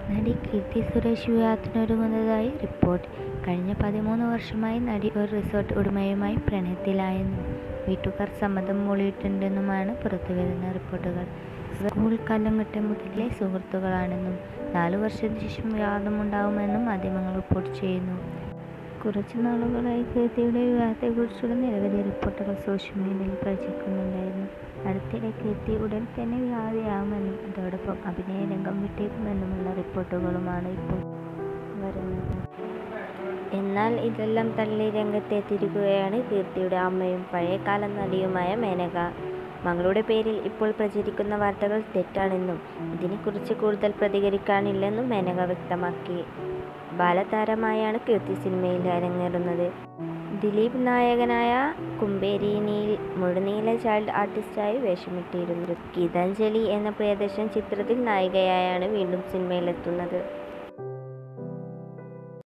നടി കീർത്തി സുരേഷ് വിവാഹത്തിനൊരുങ്ങുന്നതായി റിപ്പോർട്ട് കഴിഞ്ഞ പതിമൂന്ന് വർഷമായി നടി ഒരു റിസോർട്ട് ഉടമയുമായി പ്രണയത്തിലായെന്നും വീട്ടുകാർ സമ്മതം മൂളിയിട്ടുണ്ടെന്നുമാണ് പുറത്തുവരുന്ന റിപ്പോർട്ടുകൾ സ്കൂൾ കാലഘട്ടം മുതലേ സുഹൃത്തുക്കളാണെന്നും നാലു വർഷത്തിന് ശേഷം വിവാഹമുണ്ടാകുമെന്നും മാധ്യമങ്ങൾ റിപ്പോർട്ട് ചെയ്യുന്നു കുറച്ചു നാളുകളായി കീർത്തിയുടെ വിവാഹത്തെക്കുറിച്ചുള്ള നിരവധി റിപ്പോർട്ടുകൾ സോഷ്യൽ മീഡിയയിൽ പ്രചരിക്കുന്നുണ്ടായിരുന്നു അടുത്തിടെ കീർത്തി ഉടൻ തന്നെ വിവാഹിതയാകുമെന്നും അതോടൊപ്പം അഭിനയ രംഗം വിട്ടേക്കുമെന്നുമുള്ള റിപ്പോർട്ടുകളുമാണ് ഇപ്പോൾ വരുന്നത് എന്നാൽ ഇതെല്ലാം തള്ളി രംഗത്തെത്തിയിരിക്കുകയാണ് കീർത്തിയുടെ അമ്മയും പഴയകാല നടിയുമായ മേനക മകളുടെ പേരിൽ ഇപ്പോൾ പ്രചരിക്കുന്ന വാർത്തകൾ തെറ്റാണെന്നും ഇതിനെക്കുറിച്ച് കൂടുതൽ പ്രതികരിക്കാനില്ലെന്നും മേനക വ്യക്തമാക്കി ബാലതാരമായാണ് കീർത്തി സിനിമയിൽ അരങ്ങേറുന്നത് ദിലീപ് നായകനായ കുമ്പേരിനിയിൽ മുഴുനീള ചൈൽഡ് ആർട്ടിസ്റ്റായി വേഷമിട്ടിരുന്നു ഗീതാഞ്ജലി എന്ന പ്രിയദർശൻ ചിത്രത്തിൽ നായികയായാണ് വീണ്ടും സിനിമയിലെത്തുന്നത്